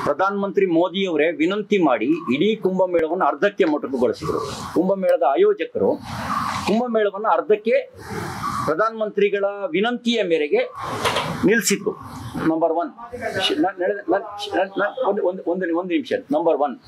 ಪ್ರಧಾನಮಂತ್ರಿ ಮೋದಿಯವರೇ ವಿನಂತಿ ಮಾಡಿ ಇಡೀ ಕುಂಭಮೇಳವನ್ನು ಅರ್ಧಕ್ಕೆ ಮೊಟಕುಗೊಳಿಸಿದರು ಕುಂಭಮೇಳದ ಆಯೋಜಕರು ಕುಂಭಮೇಳವನ್ನು ಅರ್ಧಕ್ಕೆ ಪ್ರಧಾನಮಂತ್ರಿಗಳ ವಿನಂತಿಯ ಮೇರೆಗೆ ನಿಲ್ಲಿಸಿದ್ರು ನಂಬರ್ ಒನ್ ಒಂದು ಒಂದು ಒಂದು ಒಂದು ನಿಮಿಷ ನಂಬರ್ ಒನ್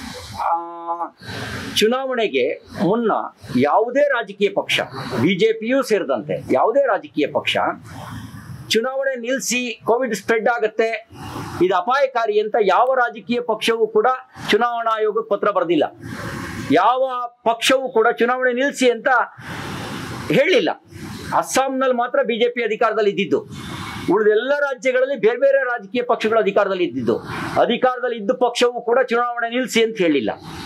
ಚುನಾವಣೆಗೆ ಮುನ್ನ ಯಾವುದೇ ರಾಜಕೀಯ ಪಕ್ಷ ಬಿಜೆಪಿಯೂ ಸೇರಿದಂತೆ ಯಾವುದೇ ರಾಜಕೀಯ ಪಕ್ಷ ಚುನಾವಣೆ ನಿಲ್ಲಿಸಿ ಕೋವಿಡ್ ಸ್ಪ್ರೆಡ್ ಆಗುತ್ತೆ ಇದು ಅಪಾಯಕಾರಿ ಅಂತ ಯಾವ ರಾಜಕೀಯ ಪಕ್ಷವೂ ಕೂಡ ಚುನಾವಣಾ ಆಯೋಗಕ್ಕೆ ಪತ್ರ ಬರೆದಿಲ್ಲ ಯಾವ ಪಕ್ಷವೂ ಕೂಡ ಚುನಾವಣೆ ನಿಲ್ಲಿಸಿ ಅಂತ ಹೇಳಿಲ್ಲ ಅಸ್ಸಾಂನಲ್ಲಿ ಮಾತ್ರ ಬಿಜೆಪಿ ಅಧಿಕಾರದಲ್ಲಿ ಇದ್ದಿದ್ದು ಉಳಿದ ಎಲ್ಲ ರಾಜ್ಯಗಳಲ್ಲಿ ಬೇರೆ ಬೇರೆ ರಾಜಕೀಯ ಪಕ್ಷಗಳು ಅಧಿಕಾರದಲ್ಲಿ ಇದ್ದಿದ್ದು ಅಧಿಕಾರದಲ್ಲಿ ಇದ್ದ ಪಕ್ಷವೂ ಕೂಡ ಚುನಾವಣೆ ನಿಲ್ಲಿಸಿ ಅಂತ ಹೇಳಿಲ್ಲ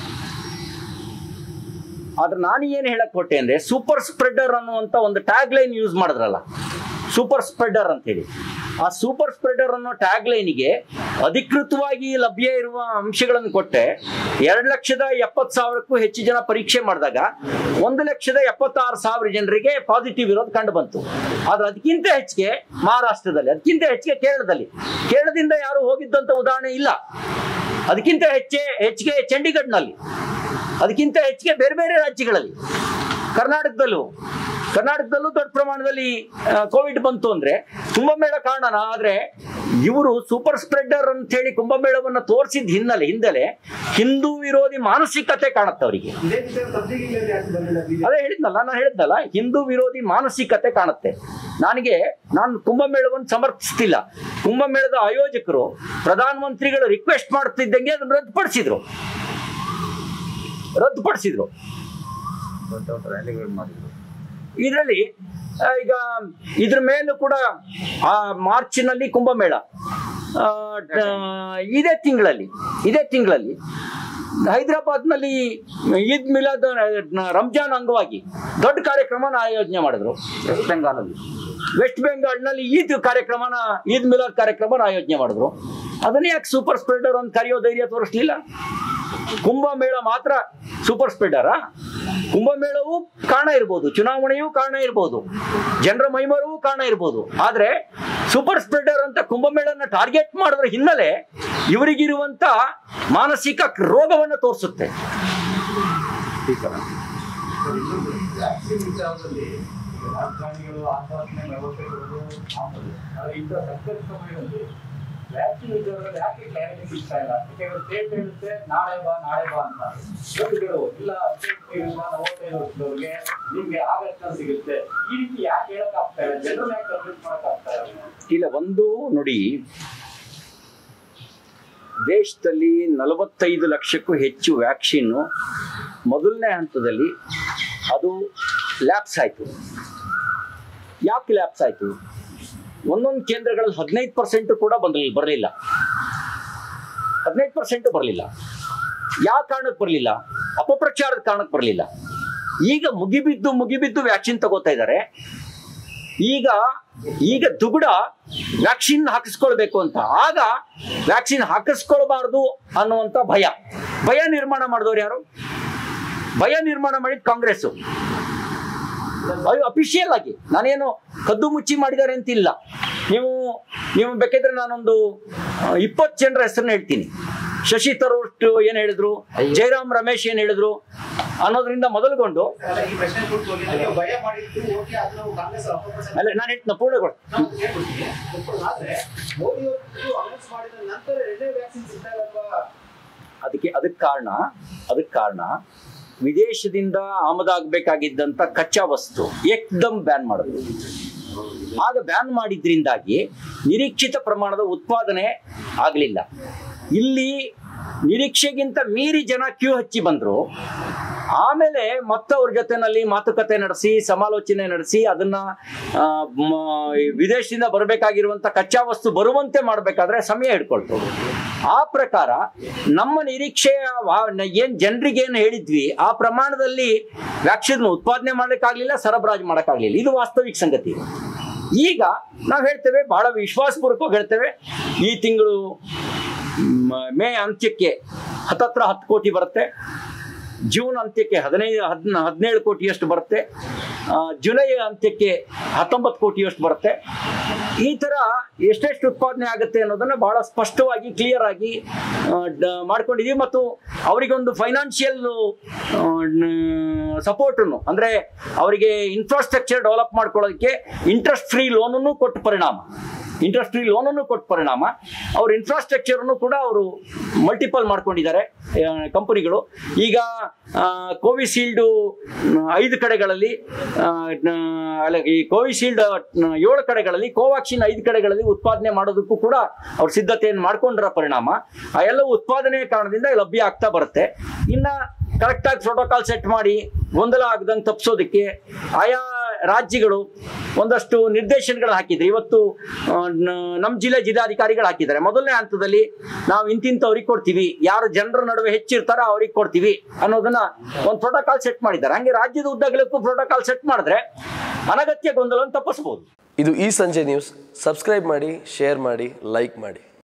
ಆದ್ರೆ ನಾನು ಏನು ಹೇಳಕ್ ಕೊಟ್ಟೆ ಅಂದ್ರೆ ಸೂಪರ್ ಸ್ಪ್ರೆಡರ್ ಅನ್ನುವಂತ ಒಂದು ಟ್ಯಾಗ್ ಲೈನ್ ಯೂಸ್ ಮಾಡಿದ್ರಲ್ಲ ಸೂಪರ್ ಸ್ಪ್ರೆಡರ್ ಅಂತ ಹೇಳಿ ಆ ಸೂಪರ್ ಸ್ಪ್ರೆಡರ್ ಅನ್ನೋ ಟ್ಯಾಗ್ ಲೈನಿಗೆ ಅಧಿಕೃತವಾಗಿ ಲಭ್ಯ ಇರುವ ಅಂಶಗಳನ್ನು ಕೊಟ್ಟೆ ಎರಡು ಲಕ್ಷದ ಎಪ್ಪತ್ತು ಸಾವಿರಕ್ಕೂ ಹೆಚ್ಚು ಜನ ಪರೀಕ್ಷೆ ಮಾಡಿದಾಗ ಒಂದು ಲಕ್ಷದ ಎಪ್ಪತ್ತಾರು ಸಾವಿರ ಜನರಿಗೆ ಪಾಸಿಟಿವ್ ಇರೋದು ಕಂಡು ಬಂತು ಆದ್ರೆ ಅದಕ್ಕಿಂತ ಹೆಚ್ಚಿಗೆ ಮಹಾರಾಷ್ಟ್ರದಲ್ಲಿ ಅದಕ್ಕಿಂತ ಹೆಚ್ಚಿಗೆ ಕೇರಳದಲ್ಲಿ ಕೇರಳದಿಂದ ಯಾರು ಹೋಗಿದ್ದಂತ ಉದಾಹರಣೆ ಇಲ್ಲ ಅದಕ್ಕಿಂತ ಹೆಚ್ಚೆ ಹೆಚ್ಚಿಗೆ ಚಂಡೀಗಢ್ನಲ್ಲಿ ಅದಕ್ಕಿಂತ ಹೆಚ್ಚಿಗೆ ಬೇರೆ ಬೇರೆ ರಾಜ್ಯಗಳಲ್ಲಿ ಕರ್ನಾಟಕದಲ್ಲೂ ಕರ್ನಾಟಕದಲ್ಲೂ ದೊಡ್ಡ ಪ್ರಮಾಣದಲ್ಲಿ ಕೋವಿಡ್ ಬಂತು ಅಂದ್ರೆ ಕುಂಭಮೇಳ ಕಾರಣನ ಆದ್ರೆ ಇವರು ಸೂಪರ್ ಸ್ಪ್ರೆಡರ್ ಅಂತ ಹೇಳಿ ಕುಂಭಮೇಳವನ್ನ ತೋರಿಸಿದ ಹಿನ್ನೆಲೆ ಹಿಂದೆಲೆ ಹಿಂದೂ ವಿರೋಧಿ ಮಾನಸಿಕತೆ ಕಾಣುತ್ತೆ ಅವರಿಗೆ ಇದೇ ವಿಷಯ ಪತ್ರಿಕೆಗಳಲ್ಲಿ ಯಾಕೆ ಬಂದಿಲ್ಲ ಬಿಜೆಪಿ ಅದೇ ಹೇಳಿದ್ನಲ್ಲ ನಾನು ಹೇಳಿದ್ನಲ್ಲ ಹಿಂದೂ ವಿರೋಧಿ ಮಾನಸಿಕತೆ ಕಾಣುತ್ತೆ ನನಗೆ ನಾನು ಕುಂಭಮೇಳವನ್ನು ಸಮರ್ಥಿಸ್ತಿಲ್ಲ ಕುಂಭಮೇಳದ ಆಯೋಜಕರು ಪ್ರಧಾನಮಂತ್ರಿಗಳು ರಿಕ್ವೆಸ್ಟ್ ಮಾಡ್ತಿದ್ದಂಗೆ ಅದನ್ನು ರದ್ದುಪಡಿಸಿದ್ರು ರದ್ದುಪಡಿಸಿದ್ರು ದೊಡ್ಡ ದೊಡ್ಡ ರ್ಯಾಲಿಗಳು ಮಾಡಿದ್ರು ಇದರಲ್ಲಿ ಈಗ ಇದ್ರ ಮೇಲೂ ಕೂಡ ಆ ಮಾರ್ಚಿನಲ್ಲಿ ಕುಂಭಮೇಳ ಆ, ಟ- ಇದೇ ತಿಂಗಳಲ್ಲಿ ಇದೇ ತಿಂಗಳಲ್ಲಿ ಹೈದರಾಬಾದ್ನಲ್ಲಿ ಈದ್ ಮಿಲಾದ್ ರಂಜಾನ್ ಅಂಗವಾಗಿ ದೊಡ್ಡ ಕಾರ್ಯಕ್ರಮನ ಆಯೋಜನೆ ಮಾಡಿದ್ರು ವೆಸ್ಟ್ ಬೆಂಗಾಲಲ್ಲಿ ವೆಸ್ಟ್ ಬೆಂಗಾಲ್ನಲ್ಲಿ ಈದ್ ಕಾರ್ಯಕ್ರಮನ ಈದ್ ಮಿಲಾದ್ ಕಾರ್ಯಕ್ರಮನ ಆಯೋಜನೆ ಮಾಡಿದ್ರು ಅದನ್ನೇ ಯಾಕೆ ಸೂಪರ್ ಸ್ಪ್ರೆಡರ್ ಅಂತ ಕರೆಯೋ ಧೈರ್ಯ ತೋರಿಸ್ಲಿಲ್ಲ ಕುಂಭಮೇಳ ಮಾತ್ರ ಸೂಪರ್ ಸ್ಪ್ರೆಡರಾ ಕುಂಭಮೇಳವೂ ಕಾರಣ ಇರ್ಬೋದು ಚುನಾವಣೆಯೂ ಕಾರಣ ಇರ್ಬೋದು ಜನರ ಮೈಮರವೂ ಕಾರಣ ಇರ್ಬೋದು ಆದ್ರೆ ಸೂಪರ್ ಸ್ಪ್ರೆಡರ್ ಅಂತ ಕುಂಭಮೇಳನ ಟಾರ್ಗೆಟ್ ಮಾಡಿದ್ರ ಹಿನ್ನೆಲೆ ಇವರಿಗಿರುವಂತ ಮಾನಸಿಕ ರೋಗವನ್ನು ತೋರಿಸುತ್ತೆ ಸ್ಪೀಕರ್ ವ್ಯಾಕ್ಸಿನ್ ವಿಚಾರದಲ್ಲಿ ರಾಜಕಾರಣಿಗಳು ಆತ್ಮಹತ್ಯೆ ವ್ಯವಸ್ಥೆ ಕೊಡೋದು ಮಾಮೂಲು ಆದ್ರೆ ಇಂಥ ಸಂಕಷ್ಟ ಸಮಯದಲ್ಲಿ ವ್ಯಾಕ್ಸಿನ್ ವಿಚಾರದಲ್ಲಿ ಯಾಕೆ ಕ್ಲಾರಿಟಿ ಸಿಗ್ತಾ ಇಲ್ಲ ಯಾಕೆಂದ್ರೆ ಸ್ಟೇಟ್ ಹೇಳುತ್ತೆ ನಾಳೆ ಬಾ ನಾಳೆ ಬಾ ಅಂತ ರೋಗಿಗಳು ಇಲ್ಲ ಹದಿನೆಂಟು ನಲವತ್ತೈದು ವರ್ಷದವ್ರಿಗೆ ನಿಮ್ಗೆ ಆಗಸ್ಟ್ ಸಿಗುತ್ತೆ ಈ ರೀತಿ ಯಾಕೆ ಹೇಳಕ್ ಆಗ್ತಾ ಇಲ್ಲ ಜನರನ್ನ ಯಾಕೆ ಕನ್ವಿನ್ಸ್ ಮಾಡಕ್ ಆಗ್ತಾ ಇಲ್ಲ ಇಲ್ಲ ಒಂದು ನೋಡಿ ದೇಶದಲ್ಲಿ ನಲವತ್ತೈದು ಲಕ್ಷಕ್ಕೂ ಹೆಚ್ಚು ವ್ಯಾಕ್ಸಿನ್ನು ಮೊದಲನೇ ಹಂತದಲ್ಲಿ ಅದು ಲ್ಯಾಪ್ಸ್ ಆಯಿತು ಯಾಕೆ ಲ್ಯಾಪ್ಸ್ ಆಯಿತು ಒಂದೊಂದು ಕೇಂದ್ರಗಳಲ್ಲಿ ಹದಿನೈದು ಪರ್ಸೆಂಟ್ ಕೂಡ ಬಂದಿಲ್ಲ ಬರಲಿಲ್ಲ ಹದಿನೈದು ಪರ್ಸೆಂಟ್ ಬರಲಿಲ್ಲ ಯಾವ ಕಾರಣಕ್ಕೆ ಬರಲಿಲ್ಲ ಅಪಪ್ರಚಾರದ ಕಾರಣಕ್ಕೆ ಬರಲಿಲ್ಲ ಈಗ ಮುಗಿಬಿದ್ದು ಮುಗಿಬಿದ್ದು ವ್ಯಾಕ್ಸಿನ್ ತಗೋತಾ ಇದ್ದಾರೆ ಈಗ ಈಗ ದುಗುಡ ವ್ಯಾಕ್ಸಿನ್ ಹಾಕಿಸ್ಕೊಳ್ಬೇಕು ಅಂತ ಆಗ ವ್ಯಾಕ್ಸಿನ್ ಹಾಕಿಸ್ಕೊಳ್ಬಾರ್ದು ಅನ್ನುವಂತ ಭಯ ಭಯ ನಿರ್ಮಾಣ ಮಾಡಿದವ್ರು ಯಾರು ಭಯ ನಿರ್ಮಾಣ ಮಾಡಿದ ಕಾಂಗ್ರೆಸ್ ಅಫಿಷಿಯಲ್ ಆಗಿ ನಾನೇನು ಕದ್ದು ಮುಚ್ಚಿ ಮಾಡಿದ್ದಾರೆ ಅಂತಿಲ್ಲ ನೀವು ನೀವು ಬೇಕಾದ್ರೆ ನಾನೊಂದು ಇಪ್ಪತ್ತು ಜನರ ಹೆಸರನ್ನ ಹೇಳ್ತೀನಿ ಶಶಿ ತರೂರ್ ಏನ್ ಹೇಳಿದ್ರು ಜಯರಾಮ್ ರಮೇಶ್ ಏನ್ ಹೇಳಿದ್ರು ಅನ್ನೋದ್ರಿಂದ ಮೊದಲುಗೊಂಡು ಅಲ್ಲ, ಈ ಪ್ರಶ್ನೆ ಕೊಟ್ಟು ನೀವು ಭಯ ಮಾಡಿದ್ದು ಓಕೆ ಅದು ನಾವು ಕಾಂಗ್ರೆಸ್ ಅಪಪ್ರಚಾರ ಅಲ್ಲ ನಾನು ಹೇಳ್ತೀನಿ ಪೂರ್ಣಗೊಳ ನಾವು ಕೇಳ್ಕೊಡ್ತೀವಿ. ಆದ್ರೆ ಮೋದಿ ಅವರು ಅನೌನ್ಸ್ ಮಾಡಿದ ನಂತರ ಎರಡನೇ ವ್ಯಾಕ್ಸಿನ್ ಸಿಗ್ತಾ ಇಲ್ಲಲ್ವಾ ಅದಕ್ಕೆ ಅದಕ್ಕೆ ಕಾರಣ ಅದಕ್ಕೆ ಕಾರಣ ವಿದೇಶದಿಂದ ಆಮದಾಗಬೇಕಾಗಿದ್ದಂಥ ಕಚ್ಚಾ ವಸ್ತು ಏಕ್ದಮ್ ಬ್ಯಾನ್ ಮಾಡಿದ್ರು ಆಗ ಬ್ಯಾನ್ ಮಾಡಿದ್ರಿಂದಾಗಿ ನಿರೀಕ್ಷಿತ ಪ್ರಮಾಣದ ಉತ್ಪಾದನೆ ಆಗಲಿಲ್ಲ ಇಲ್ಲಿ ನಿರೀಕ್ಷೆಗಿಂತ ಮೀರಿ ಜನ ಕ್ಯೂ ಹಚ್ಚಿ ಬಂದರು ಆಮೇಲೆ ಮತ್ತವ್ರ ಜೊತೆನಲ್ಲಿ ಮಾತುಕತೆ ನಡೆಸಿ ಸಮಾಲೋಚನೆ ನಡೆಸಿ ಅದನ್ನ ಆ, ಮ- ವಿದೇಶದಿಂದ ಬರಬೇಕಾಗಿರುವಂತ ಕಚ್ಚಾ ವಸ್ತು ಬರುವಂತೆ ಮಾಡಬೇಕಾದ್ರೆ ಸಮಯ ಹಿಡ್ಕೊಳ್ತು ಆ ಪ್ರಕಾರ ನಮ್ಮ ನಿರೀಕ್ಷೆಯ ವಾ- ನ- ಏನ್ ಜನರಿಗೆ ಏನು ಹೇಳಿದ್ವಿ ಆ ಪ್ರಮಾಣದಲ್ಲಿ ವ್ಯಾಕ್ಸಿನ್ ಉತ್ಪಾದನೆ ಮಾಡಕ್ಕಾಗ್ಲಿಲ್ಲ ಸರಬರಾಜು ಮಾಡಕ್ಕಾಗ್ಲಿಲ್ಲ ಇದು ವಾಸ್ತವಿಕ ಸಂಗತಿ ಈಗ ನಾವು ಹೇಳ್ತೇವೆ ಬಹಳ ವಿಶ್ವಾಸಪೂರ್ವಕವಾಗಿ ಹೇಳ್ತೇವೆ ಈ ತಿಂಗಳು ಮ- ಮೇ ಅಂತ್ಯಕ್ಕೆ ಹತ್ತತ್ರ ಹತ್ತು ಕೋಟಿ ಬರುತ್ತೆ ಜೂನ್ ಅಂತ್ಯಕ್ಕೆ ಹದಿನೈದು ಹದಿನ ಹದಿನೇಳು ಕೋಟಿಯಷ್ಟು ಬರುತ್ತೆ ಆ, ಜುಲೈ ಅಂತ್ಯಕ್ಕೆ ಹತ್ತೊಂಬತ್ತು ಕೋಟಿಯಷ್ಟು ಬರುತ್ತೆ ಈ ತರ ಎಷ್ಟೆಷ್ಟು ಉತ್ಪಾದನೆ ಆಗುತ್ತೆ ಅನ್ನೋದನ್ನ ಬಹಳ ಸ್ಪಷ್ಟವಾಗಿ ಕ್ಲಿಯರ್ ಆಗಿ ಆ, ಡ- ಮಾಡ್ಕೊಂಡಿದೀವಿ ಮತ್ತು ಅವರಿಗೊಂದು ಫೈನಾನ್ಷಿಯಲ್ ಸಪೋರ್ಟನ್ನು ಅಂದ್ರೆ ಅವರಿಗೆ ಇನ್ಫ್ರಾಸ್ಟ್ರಕ್ಚರ್ ಡೆವಲಪ್ ಮಾಡ್ಕೊಳ್ಳೋದಕ್ಕೆ ಇಂಟ್ರೆಸ್ಟ್ ಫ್ರೀ ಲೋನನ್ನು ಕೊಟ್ಟ ಪರಿಣಾಮ ಇಂಟ್ರೆಸ್ಟ್ ಫ್ರೀ ಲೋನನ್ನು ಕೊಟ್ಟ ಪರಿಣಾಮ ಅವ್ರ ಇನ್ಫ್ರಾಸ್ಟ್ರಕ್ಚರ್ ಅನ್ನು ಕೂಡ ಅವರು ಮಲ್ಟಿಪಲ್ ಮಾಡ್ಕೊಂಡಿದ್ದಾರೆ ಕಂಪನಿಗಳು ಈಗ ಕೋವಿಶೀಲ್ಡ್ ಐದು ಕಡೆಗಳಲ್ಲಿ ಆ, ನ- ಅಲ್ಲ ಈ ಕೋವಿಶೀಲ್ಡ್ ಏಳು ಕಡೆಗಳಲ್ಲಿ ಕೋವಾಕ್ಸಿನ್ ಐದು ಕಡೆಗಳಲ್ಲಿ ಉತ್ಪಾದನೆ ಮಾಡೋದಕ್ಕೂ ಕೂಡ ಅವ್ರು ಸಿದ್ಧತೆಯನ್ನು ಮಾಡ್ಕೊಂಡಿರೋ ಪರಿಣಾಮ ಆ ಎಲ್ಲ ಉತ್ಪಾದನೆಯ ಕಾರಣದಿಂದ ಲಭ್ಯ ಆಗ್ತಾ ಬರುತ್ತೆ ಇನ್ನ ಕರೆಕ್ಟಾಗಿ ಪ್ರೋಟೋಕಾಲ್ ಸೆಟ್ ಮಾಡಿ ಗೊಂದಲ ಆಗದಂಗೆ ತಪ್ಪಿಸೋದಕ್ಕೆ ಆಯಾ ರಾಜ್ಯಗಳು ಒಂದಷ್ಟು ನಿರ್ದೇಶನಗಳು ಹಾಕಿದ್ರು ಇವತ್ತು ಆ, ನ- ನಮ್ಮ ಜಿಲ್ಲೆ ಜಿಲ್ಲಾಧಿಕಾರಿಗಳು ಹಾಕಿದ್ದಾರೆ ಮೊದಲನೇ ಹಂತದಲ್ಲಿ ನಾವು ಇಂತಿಂತವ್ರಿಗೆ ಕೊಡ್ತೀವಿ ಯಾರು ಜನರ ನಡುವೆ ಹೆಚ್ಚಿರ್ತಾರೋ ಅವ್ರಿಗೆ ಕೊಡ್ತೀವಿ ಅನ್ನೋದನ್ನ ಒಂದು ಪ್ರೋಟೋಕಾಲ್ ಸೆಟ್ ಮಾಡಿದ್ದಾರೆ ಹಂಗೆ ರಾಜ್ಯದ ಉದ್ದಗಲಕ್ಕೂ ಪ್ರೋಟೋಕಾಲ್ ಸೆಟ್ ಮಾಡಿದ್ರೆ ಅನಗತ್ಯ ಗೊಂದಲವನ್ನು ತಪ್ಪಿಸ್ಬೋದು ಇದು ಈ ಸಂಜೆ ನ್ಯೂಸ್ ಸಬ್ಸ್ಕ್ರೈಬ್ ಮಾಡಿ ಶೇರ್ ಮಾಡಿ ಲೈಕ್ ಮಾಡಿ